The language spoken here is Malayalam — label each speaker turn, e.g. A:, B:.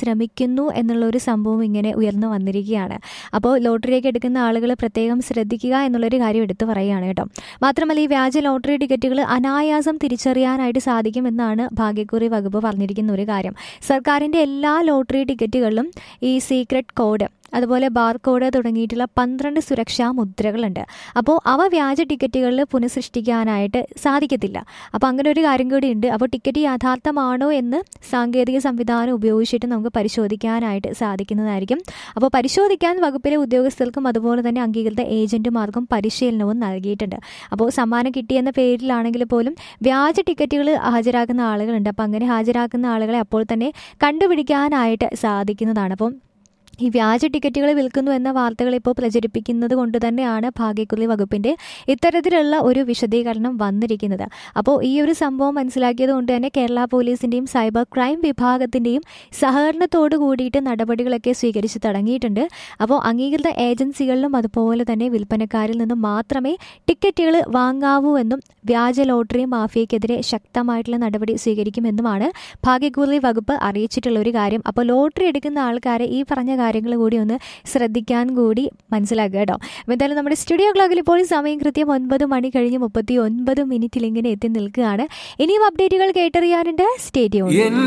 A: ശ്രമിക്കുന്നു എന്നുള്ള ഒരു സംഭവം ഇങ്ങനെ ഉയർന്നു വന്നിരിക്കുകയാണ് അപ്പോൾ ലോട്ടറിയൊക്കെ എടുക്കുന്ന ആളുകൾ പ്രത്യേകം ശ്രദ്ധിക്കുക എന്നുള്ളൊരു കാര്യം എടുത്തു പറയുകയാണ് കേട്ടോ മാത്രമല്ല ഈ വ്യാജ ലോട്ടറി ടിക്കറ്റുകൾ അനായാസം തിരിച്ചറിയാനായിട്ട് സാധിക്കുമെന്നാണ് ഭാഗ്യക്കുറി വകുപ്പ് പറഞ്ഞിരിക്കുന്ന ഒരു കാര്യം സർക്കാരിൻ്റെ എല്ലാ ലോട്ടറി ടിക്കറ്റുകളിലും ഈ സീക്രട്ട് കോഡ് അതുപോലെ ബാർകോഡ് തുടങ്ങിയിട്ടുള്ള പന്ത്രണ്ട് സുരക്ഷാ മുദ്രകളുണ്ട് അപ്പോൾ അവ വ്യാജ ടിക്കറ്റുകളിൽ പുനഃസൃഷ്ടിക്കാനായിട്ട് സാധിക്കത്തില്ല അപ്പോൾ അങ്ങനെ ഒരു കാര്യം കൂടി ഉണ്ട് അപ്പോൾ ടിക്കറ്റ് യാഥാർത്ഥമാണോ എന്ന് സാങ്കേതിക സംവിധാനം ഉപയോഗിച്ചിട്ട് നമുക്ക് പരിശോധിക്കാനായിട്ട് സാധിക്കുന്നതായിരിക്കും അപ്പോൾ പരിശോധിക്കാൻ വകുപ്പിലെ ഉദ്യോഗസ്ഥർക്കും അതുപോലെ തന്നെ അംഗീകൃത ഏജന്റുമാർക്കും പരിശീലനവും നൽകിയിട്ടുണ്ട് അപ്പോൾ സമ്മാനം കിട്ടിയെന്ന പേരിലാണെങ്കിൽ പോലും വ്യാജ ടിക്കറ്റുകൾ ഹാജരാക്കുന്ന ആളുകളുണ്ട് അപ്പോൾ അങ്ങനെ ഹാജരാക്കുന്ന ആളുകളെ അപ്പോൾ തന്നെ കണ്ടുപിടിക്കാനായിട്ട് സാധിക്കുന്നതാണ് അപ്പം ഈ വ്യാജ ടിക്കറ്റുകൾ വിൽക്കുന്നു എന്ന വാർത്തകൾ ഇപ്പോൾ പ്രചരിപ്പിക്കുന്നത് കൊണ്ട് തന്നെയാണ് ഭാഗ്യക്കുറി വകുപ്പിന്റെ ഇത്തരത്തിലുള്ള ഒരു വിശദീകരണം വന്നിരിക്കുന്നത് അപ്പോൾ ഈ ഒരു സംഭവം മനസ്സിലാക്കിയത് കൊണ്ട് തന്നെ കേരള പോലീസിന്റെയും സൈബർ ക്രൈം വിഭാഗത്തിന്റെയും സഹകരണത്തോടു കൂടിയിട്ട് നടപടികളൊക്കെ സ്വീകരിച്ച് തുടങ്ങിയിട്ടുണ്ട് അപ്പോൾ അംഗീകൃത ഏജൻസികളിലും അതുപോലെ തന്നെ വിൽപ്പനക്കാരിൽ നിന്നും മാത്രമേ ടിക്കറ്റുകൾ വാങ്ങാവൂ എന്നും വ്യാജ ലോട്ടറി മാഫിയക്കെതിരെ ശക്തമായിട്ടുള്ള നടപടി സ്വീകരിക്കുമെന്നുമാണ് ഭാഗ്യക്കുറി വകുപ്പ് അറിയിച്ചിട്ടുള്ള ഒരു കാര്യം അപ്പോൾ ലോട്ടറി എടുക്കുന്ന ആൾക്കാരെ ഈ പറഞ്ഞ കാര്യങ്ങൾ കൂടി ഒന്ന് ശ്രദ്ധിക്കാൻ കൂടി മനസ്സിലാക്കുക കേട്ടോ അപ്പോൾ എന്തായാലും നമ്മുടെ സ്റ്റുഡിയോ ക്ലോക്കിൽ ഇപ്പോൾ സമയം കൃത്യം ഒൻപത് മണി കഴിഞ്ഞ് മുപ്പത്തി ഒൻപത് മിനിറ്റിൽ ഇങ്ങനെ എത്തി നിൽക്കുകയാണ് ഇനിയും അപ്ഡേറ്റുകൾ കേട്ടറിയാനുണ്ട് സ്റ്റേഡിയം
B: എൻ